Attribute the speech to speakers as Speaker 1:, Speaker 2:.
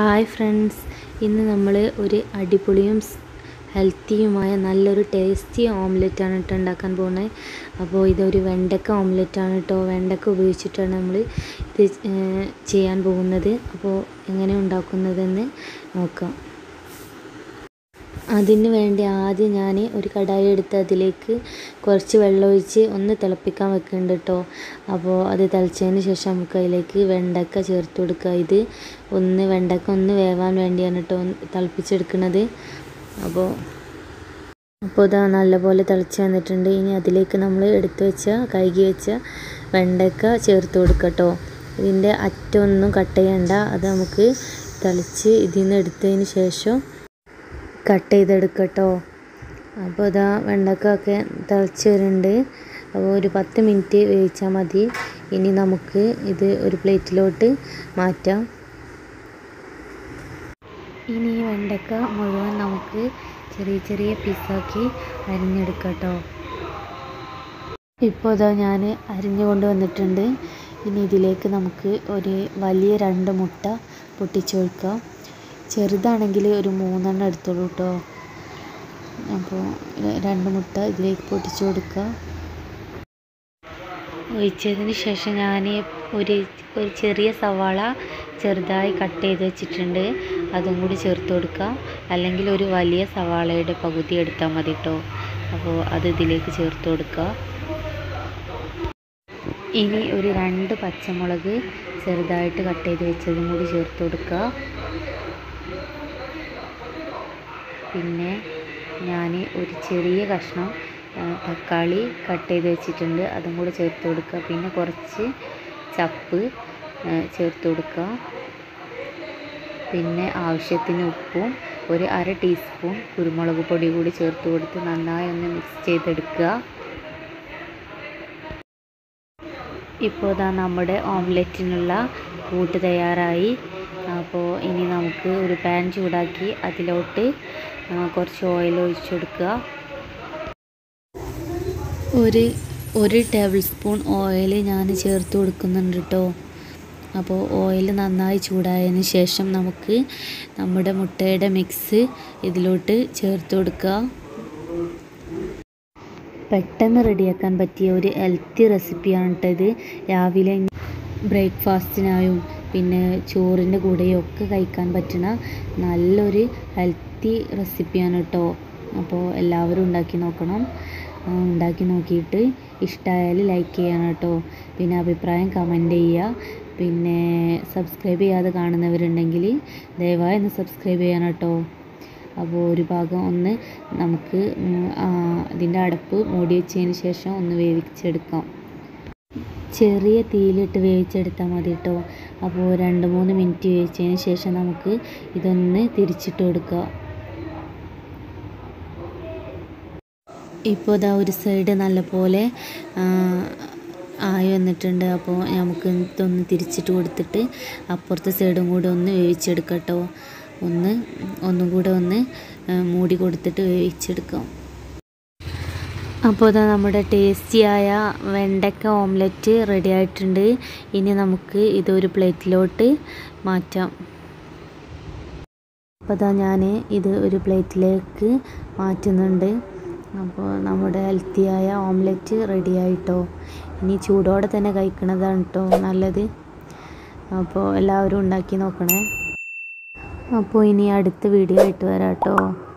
Speaker 1: hi friends ഇന്ന് നമ്മൾ ഒരു അടിപൊളിയും സ് ഹെൽത്തിയുമായ നല്ലൊരു ടേസ്റ്റി ഓംലെറ്റാണ് കേട്ടോ ഉണ്ടാക്കാൻ പോകുന്നത് അപ്പോൾ ഇതൊരു വെണ്ടക്ക ഓംലെറ്റാണ് കേട്ടോ വെണ്ടക്ക ഉപയോഗിച്ചിട്ടാണ് നമ്മൾ ഇത് ഏഹ്, ചെയ്യാൻ പോകുന്നത് അപ്പോൾ എങ്ങനെ ഉണ്ടാക്കുന്നതെന്ന് നോക്കാം അതിന് വേണ്ടി ആദ്യം ഞാൻ ഒരു കടായി എടുത്ത് അതിലേക്ക് കുറച്ച് വെള്ളം ഒഴിച്ച് ഒന്ന് തിളപ്പിക്കാൻ വെക്കുന്നുണ്ട് കേട്ടോ അപ്പോൾ അത് തിളച്ചതിന് ശേഷം നമുക്ക് അതിലേക്ക് വെണ്ടക്ക ചേർത്ത് കൊടുക്കുക ഇത് ഒന്ന് വെണ്ടക്ക ഒന്ന് വേവാൻ വേണ്ടിയാണ് കേട്ടോ തിളപ്പിച്ചെടുക്കുന്നത് അപ്പോൾ അപ്പോൾ ഇതാ നല്ലപോലെ തിളച്ച് വന്നിട്ടുണ്ട് ഇനി അതിലേക്ക് നമ്മൾ എടുത്തു വെച്ച കഴുകി വെച്ച വെണ്ടക്ക ചേർത്ത് കൊടുക്കുക കേട്ടോ ഇതിൻ്റെ അറ്റമൊന്നും കട്ട് ചെയ്യണ്ട അത് നമുക്ക് തിളച്ച് ഇതിൽ നിന്ന് എടുത്തതിന് ശേഷം കട്ട് ചെയ്തെടുക്കട്ടോ അപ്പോൾ ഇതാ വെണ്ടക്ക ഒക്കെ തിളച്ച് വരുന്നുണ്ട് അപ്പോൾ ഒരു പത്ത് മിനിറ്റ് വേവിച്ചാൽ മതി ഇനി നമുക്ക് ഇത് ഒരു പ്ലേറ്റിലോട്ട് മാറ്റാം ഇനി ഈ വെണ്ടക്ക മുഴുവൻ നമുക്ക് ചെറിയ ചെറിയ പീസാക്കി അരിഞ്ഞെടുക്കട്ടോ ഇപ്പോൾ ഇതാ ഞാൻ അരിഞ്ഞു കൊണ്ട് വന്നിട്ടുണ്ട് ഇനി ഇതിലേക്ക് നമുക്ക് ഒരു വലിയ രണ്ട് മുട്ട പൊട്ടിച്ചൊഴിക്കാം ചെറുതാണെങ്കിൽ ഒരു മൂന്നെണ്ണം എടുത്തോളൂ കേട്ടോ അപ്പോൾ ര- രണ്ട് മുട്ട ഇതിലേക്ക് പൊട്ടിച്ചു കൊടുക്കുക ഒഴിച്ചതിന് ശേഷം ഞാൻ ഒരു ഒരു ചെറിയ സവാള ചെറുതായി കട്ട് ചെയ്ത് വെച്ചിട്ടുണ്ട് അതും കൂടി ചേർത്ത് കൊടുക്കുക അല്ലെങ്കിൽ ഒരു വലിയ സവാളയുടെ പകുതി എടുത്താൽ മതി കേട്ടോ അപ്പോൾ അത് ഇതിലേക്ക് ചേർത്ത് കൊടുക്കുക ഇനി ഒരു രണ്ട് പച്ചമുളക് ചെറുതായിട്ട് കട്ട് ചെയ്ത് വെച്ചതും കൂടി ചേർത്ത് കൊടുക്കുക പിന്നെ ഞാൻ ഒരു ചെറിയ കഷ്ണം ആ, തക്കാളി കട്ട് ചെയ്ത് വെച്ചിട്ടുണ്ട് അതും കൂടി ചേർത്ത് കൊടുക്കുക പിന്നെ കുറച്ച് ചപ്പ് ആ, ചേർത്ത് കൊടുക്കുക പിന്നെ ആവശ്യത്തിന് ഉപ്പും ഒരു അര ടീസ്പൂൺ കുരുമുളക് പൊടി കൂടി ചേർത്ത് കൊടുത്ത് നന്നായി ഒന്ന് മിക്സ് ചെയ്തെടുക്കുക ഇപ്പോൾ ഇതാ നമ്മുടെ ഓംലെറ്റിനുള്ള കൂട്ട് തയ്യാറായി അപ്പോൾ ഇനി നമുക്ക് ഒരു പാൻ ചൂടാക്കി അതിലോട്ട് ആ, കുറച്ച് ഓയിൽ ഒഴിച്ചു കൊടുക്കുക ഒരു ഒരു ടേബിൾ സ്പൂൺ ഓയിൽ ഞാൻ ചേർത്ത് കൊടുക്കുന്നുണ്ട് കേട്ടോ അപ്പോൾ ഓയിൽ നന്നായി ചൂടായതിന് ശേഷം നമുക്ക് നമ്മുടെ മുട്ടയുടെ മിക്സ് ഇതിലോട്ട് ചേർത്ത് കൊടുക്കുക പെട്ടെന്ന് റെഡിയാക്കാൻ പറ്റിയ ഒരു ഹെൽത്തി റെസിപ്പിയാണ് കേട്ടോ ഇത് രാവിലെ ബ്രേക്ക്ഫാസ്റ്റിനായും പിന്നെ ചോറിൻ്റെ കൂടെയും ഒക്കെ കഴിക്കാൻ പറ്റുന്ന നല്ലൊരു ഹെൽത്തി റെസിപ്പിയാണ് കേട്ടോ അപ്പോൾ എല്ലാവരും ഉണ്ടാക്കി നോക്കണം ആ, ഉണ്ടാക്കി നോക്കിയിട്ട് ഇഷ്ടമായാൽ ലൈക്ക് ചെയ്യണം കേട്ടോ പിന്നെ അഭിപ്രായം കമൻറ്റ് ചെയ്യുക പിന്നെ സബ്സ്ക്രൈബ് ചെയ്യാതെ കാണുന്നവരുണ്ടെങ്കിൽ ദയവായി ഒന്ന് സബ്സ്ക്രൈബ് ചെയ്യണം കേട്ടോ അപ്പോൾ ഒരു ഭാഗം ഒന്ന് നമുക്ക് ഉം, ആ, അതിൻ്റെ അടപ്പ് മൂടി വെച്ചതിന് ശേഷം ഒന്ന് വേവിച്ചെടുക്കാം ചെറിയ തീയിലിട്ട് വേവിച്ചെടുത്താൽ മതി കേട്ടോ അപ്പോൾ രണ്ട് മൂന്ന് മിനിറ്റ് വേവിച്ചതിന് ശേഷം നമുക്ക് ഇതൊന്ന് തിരിച്ചിട്ട് കൊടുക്കുക ഇപ്പോൾ ഇതാ ഒരു സൈഡ് നല്ലപോലെ ആ, ആയി വന്നിട്ടുണ്ട് അപ്പോൾ നമുക്ക് ഇതൊന്ന് തിരിച്ചിട്ട് കൊടുത്തിട്ട് അപ്പുറത്തെ സൈഡും കൂടെ ഒന്ന് വേവിച്ചെടുക്കാം കേട്ടോ ഒന്ന് ഒന്നും കൂടെ ഒന്ന് ആ, മൂടി കൊടുത്തിട്ട് വേവിച്ചെടുക്കാം അപ്പോൾ ഇതാ നമ്മുടെ ടേസ്റ്റിയായ വെണ്ടക്ക ഓംലെറ്റ് റെഡി ആയിട്ടുണ്ട് ഇനി നമുക്ക് ഇതൊരു പ്ലേറ്റിലോട്ട് മാറ്റാം അപ്പോൾ ഇതാ ഞാൻ ഇത് ഒരു പ്ലേറ്റിലേക്ക് മാറ്റുന്നുണ്ട് അപ്പോൾ നമ്മുടെ ഹെൽത്തിയായ ഓംലെറ്റ് റെഡി ആയിട്ടോ ഇനി ചൂടോടെ തന്നെ കഴിക്കണതാണ് കേട്ടോ നല്ലത് അപ്പോൾ എല്ലാവരും ഉണ്ടാക്കി നോക്കണേ അപ്പോൾ ഇനി അടുത്ത വീഡിയോ ആയിട്ട് വരാം കേട്ടോ